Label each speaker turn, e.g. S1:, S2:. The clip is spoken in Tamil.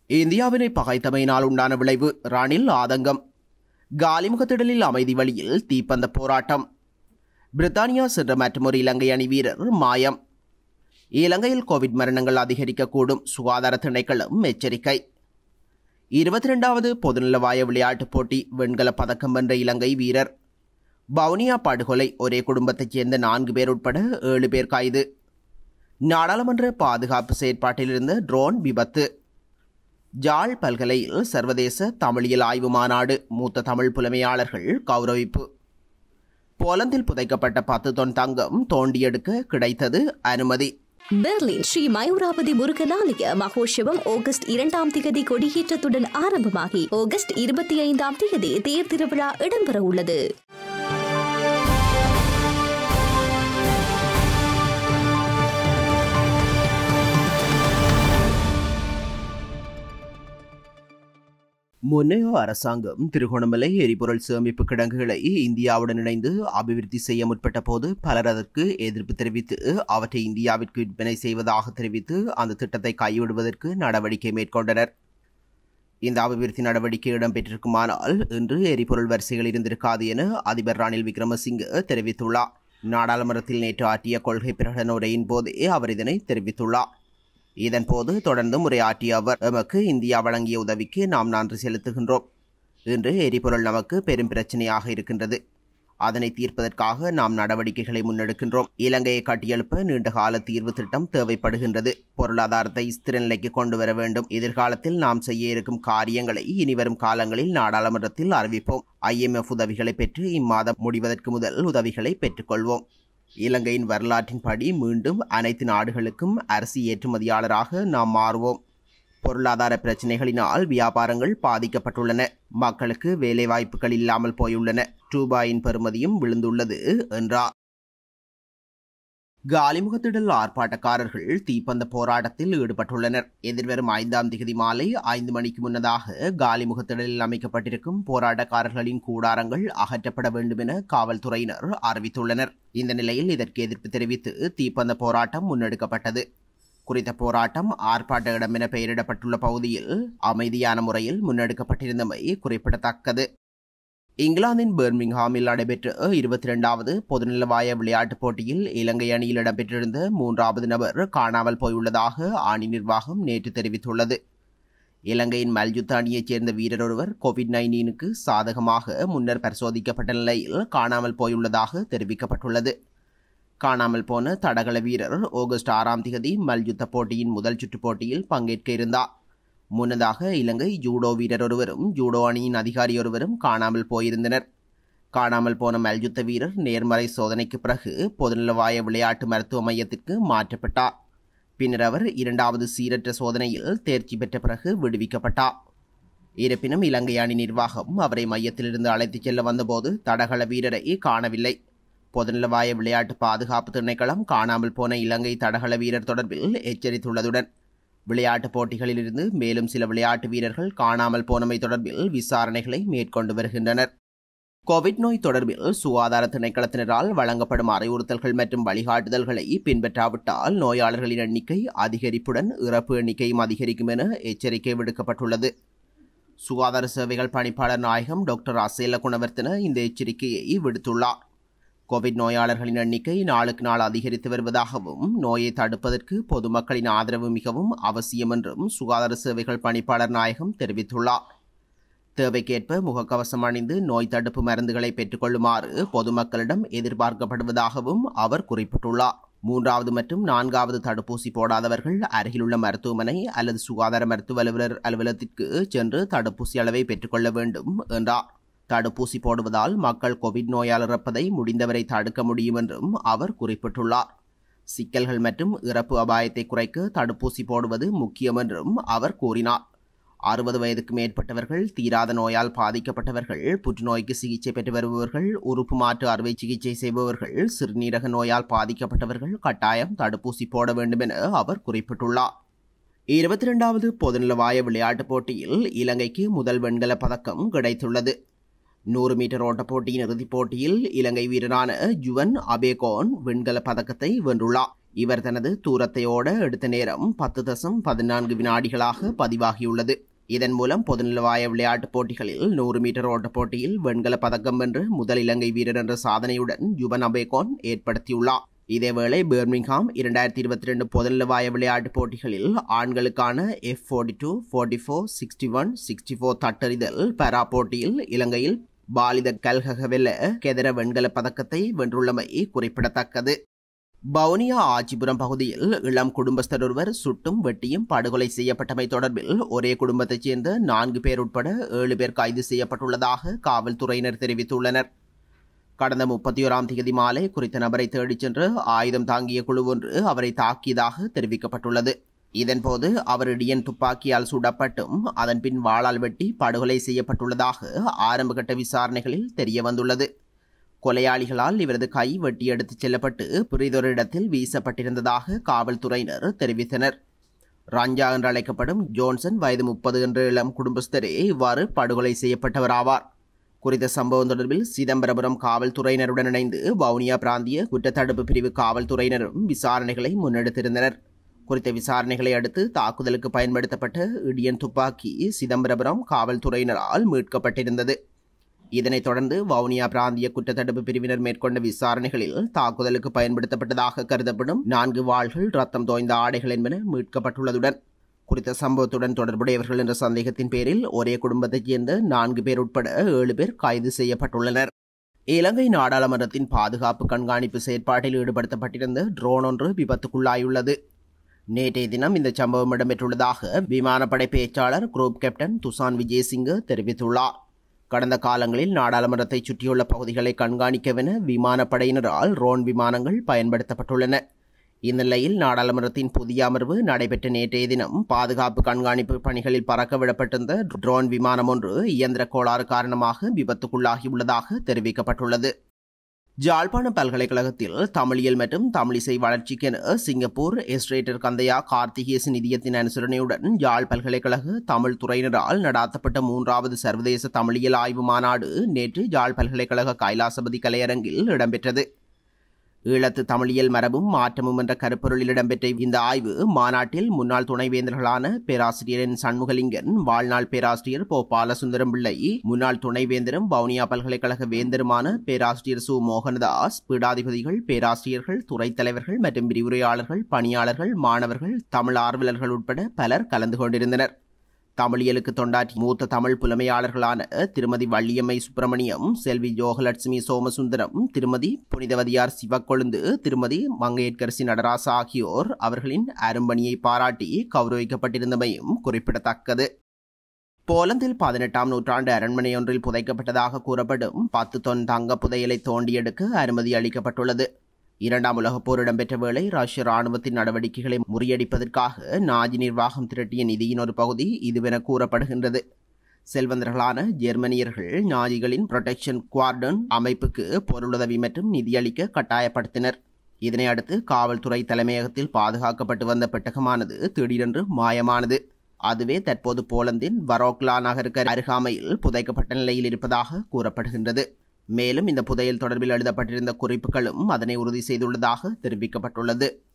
S1: இந்தியாவினை பகைத்தமையினால் உண்டான விளைவு ராணில் ஆதங்கம் காலிமுகத்திடலில் அமைதி வழியில் தீப்பந்த போராட்டம் பிரித்தானியா சென்ற மற்றொரு இலங்கை அணி வீரர் மாயம் இலங்கையில் கோவிட் மரணங்கள் அதிகரிக்கக்கூடும் சுகாதார திணைக்களம் எச்சரிக்கை இருபத்தி ரெண்டாவது பொதுநலவாய விளையாட்டுப் போட்டி வெண்கல பதக்கம் வென்ற இலங்கை வீரர் வவுனியா படுகொலை ஒரே குடும்பத்தைச் சேர்ந்த நான்கு பேர் உட்பட ஏழு பேர் கைது நாடாளுமன்ற பாதுகாப்பு செயற்பாட்டில் இருந்த ட்ரோன் விபத்து ஜாழ் பல்கலையில் சர்வதேச தமிழியல் ஆய்வு மாநாடு மூத்த தமிழ் புலமையாளர்கள் கௌரவிப்பு போலந்தில் புதைக்கப்பட்ட பத்து தொன் தங்கம் தோண்டி எடுக்க கிடைத்தது அனுமதி
S2: பெர்லின் ஸ்ரீ மயூராவதி முருகன் ஆலய மகோற்சவம் ஆகஸ்ட் இரண்டாம் தேதி கொடியேற்றத்துடன் ஆரம்பமாகி ஆகஸ்ட் இருபத்தி ஐந்தாம் தேதி தேர் திருவிழா இடம்பெற உள்ளது
S1: முன்னைய அரசாங்கம் திருகோணமலை எரிபொருள் சேமிப்பு கிடங்குகளை இந்தியாவுடன் இணைந்து அபிவிருத்தி செய்ய முற்பட்ட போது பலர் அதற்கு எதிர்ப்பு தெரிவித்து அவற்றை இந்தியாவிற்கு விற்பனை செய்வதாக தெரிவித்து அந்த திட்டத்தை கைவிடுவதற்கு நடவடிக்கை மேற்கொண்டனர் இந்த அபிவிருத்தி நடவடிக்கை இடம்பெற்றிருக்குமானால் இன்று எரிபொருள் வரிசைகள் இருந்திருக்காது என அதிபர் ரணில் விக்ரமசிங்க தெரிவித்துள்ளார் நாடாளுமன்றத்தில் நேற்று ஆற்றிய கொள்கை பிரகடன உரையின் போதே அவர் இதனை தெரிவித்துள்ளார் இதன்போது தொடர்ந்து உரையாற்றிய அவர் எமக்கு இந்தியா வழங்கிய உதவிக்கு நாம் நன்றி செலுத்துகின்றோம் இன்று எரிபொருள் நமக்கு பெரும் பிரச்சனையாக இருக்கின்றது அதனை தீர்ப்பதற்காக நாம் நடவடிக்கைகளை முன்னெடுக்கின்றோம் இலங்கையை கட்டியெழுப்ப நீண்டகால தீர்வு திட்டம் தேவைப்படுகின்றது பொருளாதாரத்தை ஸ்திர நிலைக்கு கொண்டு வர வேண்டும் எதிர்காலத்தில் நாம் செய்ய இருக்கும் காரியங்களை இனிவரும் காலங்களில் நாடாளுமன்றத்தில் அறிவிப்போம் ஐஎம்எஃப் உதவிகளை பெற்று இம்மாதம் முடிவதற்கு முதல் உதவிகளை பெற்றுக்கொள்வோம் இலங்கையின் வரலாற்றின்படி மீண்டும் அனைத்து நாடுகளுக்கும் அரிசி ஏற்றுமதியாளராக நாம் மாறுவோம் பொருளாதார பிரச்சினைகளினால் வியாபாரங்கள் பாதிக்கப்பட்டுள்ளன மக்களுக்கு வேலைவாய்ப்புகள் இல்லாமல் போயுள்ளன ரூபாயின் பெறுமதியும் விழுந்துள்ளது என்றார் காலிமுகத்திடல் ஆர்ப்பாட்டக்காரர்கள் தீப்பந்த போராட்டத்தில் ஈடுபட்டுள்ளனர் எதிர்வரும் ஐந்தாம் திகதி மாலை ஐந்து மணிக்கு முன்னதாக காலிமுகத்திடலில் அமைக்கப்பட்டிருக்கும் போராட்டக்காரர்களின் கூடாரங்கள் அகற்றப்பட வேண்டும் என காவல்துறையினர் அறிவித்துள்ளனர் இந்த நிலையில் இதற்கு எதிர்ப்பு தெரிவித்து தீப்பந்த போராட்டம் முன்னெடுக்கப்பட்டது குறித்த போராட்டம் ஆர்ப்பாட்ட இடம் என பெயரிடப்பட்டுள்ள பகுதியில் அமைதியான முறையில் முன்னெடுக்கப்பட்டிருந்தமை குறிப்பிடத்தக்கது இங்கிலாந்தின் பெர்மிங்ஹாமில் நடைபெற்ற இருபத்தி இரண்டாவது பொதுநலவாய விளையாட்டுப் போட்டியில் இலங்கை அணியில் இடம்பெற்றிருந்த மூன்றாவது நபர் காணாமல் போயுள்ளதாக அணி நிர்வாகம் நேற்று தெரிவித்துள்ளது இலங்கையின் மல்யுத்த அணியைச் சேர்ந்த வீரர் ஒருவர் கோவிட் நைன்டீனுக்கு சாதகமாக முன்னர் பரிசோதிக்கப்பட்ட நிலையில் காணாமல் போயுள்ளதாக தெரிவிக்கப்பட்டுள்ளது காணாமல் போன தடகள வீரர் ஆகஸ்ட் ஆறாம் திகதி மல்யுத்த போட்டியின் முதல் சுற்றுப் போட்டியில் பங்கேற்க இருந்தார் முன்னதாக இலங்கை ஜூடோ வீரர் ஒருவரும் ஜூடோ அணியின் அதிகாரி ஒருவரும் காணாமல் போயிருந்தனர் காணாமல் போன மல்யுத்த வீரர் நேர்மறை சோதனைக்கு பிறகு பொதுநலவாய விளையாட்டு மருத்துவ மையத்திற்கு மாற்றப்பட்டார் பின்னர் அவர் இரண்டாவது சீரற்ற சோதனையில் தேர்ச்சி பெற்ற பிறகு விடுவிக்கப்பட்டார் இருப்பினும் இலங்கை அணி நிர்வாகம் அவரை மையத்திலிருந்து அழைத்துச் செல்ல வந்தபோது தடகள வீரரை காணவில்லை பொதுநலவாய விளையாட்டு பாதுகாப்பு திணைக்களம் காணாமல் போன இலங்கை தடகள வீரர் தொடர்பில் எச்சரித்துள்ளதுடன் விளையாட்டுப் போட்டிகளிலிருந்து மேலும் சில விளையாட்டு வீரர்கள் காணாமல் போனமை தொடர்பில் விசாரணைகளை மேற்கொண்டு வருகின்றனர் கோவிட் நோய் தொடர்பில் சுகாதார திணைக்களத்தினரால் வழங்கப்படும் அறிவுறுத்தல்கள் மற்றும் வழிகாட்டுதல்களை பின்பற்றாவிட்டால் நோயாளர்களின் எண்ணிக்கை அதிகரிப்புடன் இறப்பு எண்ணிக்கையும் அதிகரிக்கும் என எச்சரிக்கை விடுக்கப்பட்டுள்ளது சுகாதார சேவைகள் பணிப்பாளர் நாயகம் டாக்டர் அசேல குணவர்த்தன இந்த எச்சரிக்கையை விடுத்துள்ளார் கோவிட் நோயாளர்களின் எண்ணிக்கை நாளுக்கு நாள் அதிகரித்து வருவதாகவும் நோயை தடுப்பதற்கு பொதுமக்களின் ஆதரவு மிகவும் அவசியம் என்றும் சுகாதார சேவைகள் பணிப்பாளர் நாயகம் தெரிவித்துள்ளார் தேவைக்கேற்ப முகக்கவசம் அணிந்து நோய் தடுப்பு மருந்துகளை பெற்றுக்கொள்ளுமாறு பொதுமக்களிடம் எதிர்பார்க்கப்படுவதாகவும் அவர் குறிப்பிட்டுள்ளார் மூன்றாவது மற்றும் நான்காவது தடுப்பூசி போடாதவர்கள் அருகிலுள்ள மருத்துவமனை அல்லது சுகாதார மருத்துவ அலுவலர் அலுவலகத்திற்கு சென்று தடுப்பூசி அளவை பெற்றுக்கொள்ள வேண்டும் என்றார் தடுப்பூசி போடுவதால் மக்கள் கோவிட் நோயால் இறப்பதை முடிந்தவரை தடுக்க முடியும் என்றும் அவர் குறிப்பிட்டுள்ளார் சிக்கல்கள் மற்றும் இறப்பு அபாயத்தை குறைக்க தடுப்பூசி போடுவது முக்கியம் என்றும் அவர் கூறினார் அறுபது வயதுக்கு மேற்பட்டவர்கள் தீராத நோயால் பாதிக்கப்பட்டவர்கள் புற்றுநோய்க்கு சிகிச்சை பெற்று வருபவர்கள் உறுப்பு மாற்று அறுவை சிகிச்சை செய்பவர்கள் சிறுநீரக நோயால் பாதிக்கப்பட்டவர்கள் கட்டாயம் தடுப்பூசி போட வேண்டும் என அவர் குறிப்பிட்டுள்ளார் இருபத்தி இரண்டாவது பொதுநலவாய விளையாட்டுப் போட்டியில் இலங்கைக்கு முதல் வெண்கல பதக்கம் கிடைத்துள்ளது நூறு மீட்டர் ஓட்டப் போட்டியின் இறுதிப் போட்டியில் இலங்கை வீரரான ஜுவன் அபேகோன் வெண்கல பதக்கத்தை வென்றுள்ளார் இவர் தனது தூரத்தையோட எடுத்த நேரம் பத்து தசம் பதினான்கு வினாடிகளாக பதிவாகியுள்ளது இதன் மூலம் பொதுநலவாய விளையாட்டுப் போட்டிகளில் நூறு மீட்டர் ஓட்டப் போட்டியில் வெண்கல பதக்கம் வென்று முதல் இலங்கை வீரர் என்ற சாதனையுடன் யுவன் அபேகோன் ஏற்படுத்தியுள்ளார் இதேவேளை பெர்மிங்ஹாம் இரண்டாயிரத்தி இருபத்தி ரெண்டு பொதுநலவாய விளையாட்டுப் போட்டிகளில் ஆண்களுக்கான F forty two forty four sixty one sixty four தட்டறிதல் பாரா போட்டியில் இலங்கையில் பாலித கல்ககவெல்ல கெதர வெண்கல பதக்கத்தை வென்றுள்ளமை குறிப்பிடத்தக்கது பவுனியா ஆச்சிபுரம் பகுதியில் இளம் குடும்பஸ்தர் ஒருவர் சுட்டும் வெட்டியும் படுகொலை செய்யப்பட்டமை தொடர்பில் ஒரே குடும்பத்தைச் சேர்ந்த நான்கு பேர் உட்பட ஏழு பேர் கைது செய்யப்பட்டுள்ளதாக காவல்துறையினர் தெரிவித்துள்ளனர் கடந்த முப்பத்தி ஓராம் தேதி மாலை குறித்த நபரை தேடிச் சென்று ஆயுதம் தாங்கிய குழு ஒன்று அவரை தாக்கியதாக தெரிவிக்கப்பட்டுள்ளது இதன்போது அவர் இடியன் துப்பாக்கியால் சுடப்பட்டும் அதன் பின் வாளால் வெட்டி படுகொலை செய்யப்பட்டுள்ளதாக ஆரம்பகட்ட விசாரணைகளில் தெரிய வந்துள்ளது கொலையாளிகளால் இவரது கை வெட்டி எடுத்துச் செல்லப்பட்டு புரிதொரு இடத்தில் வீசப்பட்டிருந்ததாக காவல்துறையினர் தெரிவித்தனர் ரஞ்சா என்று அழைக்கப்படும் ஜோன்சன் வயது முப்பது என்ற இளம் குடும்பஸ்தரே இவ்வாறு படுகொலை செய்யப்பட்டவராவார் குறித்த சம்பவம் தொடர்பில் சிதம்பரபுரம் காவல்துறையினருடன் இணைந்து வவுனியா பிராந்திய குற்றத்தடுப்பு பிரிவு காவல்துறையினரும் விசாரணைகளை முன்னெடுத்திருந்தனர் குறித்த விசாரணைகளை அடுத்து தாக்குதலுக்கு பயன்படுத்தப்பட்ட இடியன் துப்பாக்கி சிதம்பரபுரம் காவல்துறையினரால் மீட்கப்பட்டிருந்தது இதனைத் தொடர்ந்து வவுனியா பிராந்திய குற்றத்தடுப்பு பிரிவினர் மேற்கொண்ட விசாரணைகளில் தாக்குதலுக்கு பயன்படுத்தப்பட்டதாக கருதப்படும் நான்கு வாள்கள் ரத்தம் தோய்ந்த ஆடைகள் என்பன மீட்கப்பட்டுள்ளதுடன் குறித்த சம்பவத்துடன் தொடர்புடையவர்கள் என்ற சந்தேகத்தின் பேரில் ஒரே குடும்பத்தைச் சேர்ந்த நான்கு பேர் உட்பட ஏழு பேர் கைது செய்யப்பட்டுள்ளனர் இலங்கை நாடாளுமன்றத்தின் பாதுகாப்பு கண்காணிப்பு செயற்பாட்டில் ஈடுபடுத்தப்பட்டிருந்த ட்ரோன் ஒன்று விபத்துக்குள்ளாயுள்ளது நேற்றைய தினம் இந்த சம்பவம் இடம்பெற்றுள்ளதாக விமானப்படை பேச்சாளர் குரூப் கேப்டன் துசான் விஜயசிங்க தெரிவித்துள்ளார் கடந்த காலங்களில் நாடாளுமன்றத்தை சுற்றியுள்ள பகுதிகளை கண்காணிக்கவென விமானப்படையினரால் ரோன் விமானங்கள் பயன்படுத்தப்பட்டுள்ளன இந்நிலையில் நாடாளுமன்றத்தின் புதிய அமர்வு நடைபெற்ற நேற்றைய தினம் பாதுகாப்பு கண்காணிப்பு பணிகளில் பறக்க விடப்பட்டிருந்த ட்ரோன் விமானம் ஒன்று இயந்திர கோளாறு காரணமாக விபத்துக்குள்ளாகியுள்ளதாக தெரிவிக்கப்பட்டுள்ளது ஜாழ்ப்பாண பல்கலைக்கழகத்தில் தமிழியல் மற்றும் தமிழிசை வளர்ச்சிக்கென சிங்கப்பூர் எஸ்ரேட்டர் கந்தையா கார்த்திகேசு நிதியத்தின் அனுசரணையுடன் யாழ் பல்கலைக்கழக தமிழ் துறையினரால் நடாத்தப்பட்ட மூன்றாவது சர்வதேச தமிழியல் ஆய்வு மாநாடு நேற்று யாழ் பல்கலைக்கழக கைலாசபதி கலையரங்கில் இடம்பெற்றது ஈழத்து தமிழியல் மரபும் மாற்றமும் என்ற கருப்பொருளில் இடம்பெற்ற இந்த ஆய்வு மாநாட்டில் முன்னாள் துணைவேந்தர்களான பேராசிரியர் என் சண்முகலிங்கன் வாழ்நாள் பேராசிரியர் போ பாலசுந்தரம் பிள்ளை முன்னாள் துணைவேந்தரும் வவுனியா பல்கலைக்கழக வேந்தருமான பேராசிரியர் சு மோகனதாஸ் பீடாதிபதிகள் பேராசிரியர்கள் துறைத் தலைவர்கள் மற்றும் விரிவுரையாளர்கள் பணியாளர்கள் மாணவர்கள் தமிழ் ஆர்வலர்கள் உட்பட பலர் கலந்து கொண்டிருந்தனர் தமிழியலுக்கு தொண்டாற்றி மூத்த தமிழ் புலமையாளர்களான திருமதி வள்ளியம்மை சுப்பிரமணியம் செல்வி யோகலட்சுமி சோமசுந்தரம் திருமதி புனிதவதியார் சிவக்கொழுந்து திருமதி மங்கையற்கரசி நடராச ஆகியோர் அவர்களின் அரும்பணியை பாராட்டி கௌரவிக்கப்பட்டிருந்தமையும் குறிப்பிடத்தக்கது போலந்தில் பதினெட்டாம் நூற்றாண்டு அரண்மனை ஒன்றில் புதைக்கப்பட்டதாக கூறப்படும் பத்து தொன் தங்க புதையலை தோண்டி எடுக்க அனுமதி அளிக்கப்பட்டுள்ளது இரண்டாம் உலகப் போர் இடம்பெற்ற வேளை ரஷ்ய ராணுவத்தின் நடவடிக்கைகளை முறியடிப்பதற்காக நாஜி நிர்வாகம் திரட்டிய நிதியின் ஒரு பகுதி இதுவென கூறப்படுகின்றது செல்வந்தர்களான ஜெர்மனியர்கள் நாஜிகளின் புரொடெக்ஷன் குவார்டன் அமைப்புக்கு பொருளுதவி மற்றும் நிதியளிக்க கட்டாயப்படுத்தினர் இதனை அடுத்து காவல்துறை தலைமையகத்தில் பாதுகாக்கப்பட்டு வந்த பெட்டகமானது திடீரென்று மாயமானது அதுவே தற்போது போலந்தின் வரோக்லா நகருக்கு அருகாமையில் புதைக்கப்பட்ட நிலையில் இருப்பதாக கூறப்படுகின்றது மேலும் இந்த புதையல் தொடர்பில் எழுதப்பட்டிருந்த குறிப்புகளும் அதனை உறுதி செய்துள்ளதாக தெரிவிக்கப்பட்டுள்ளது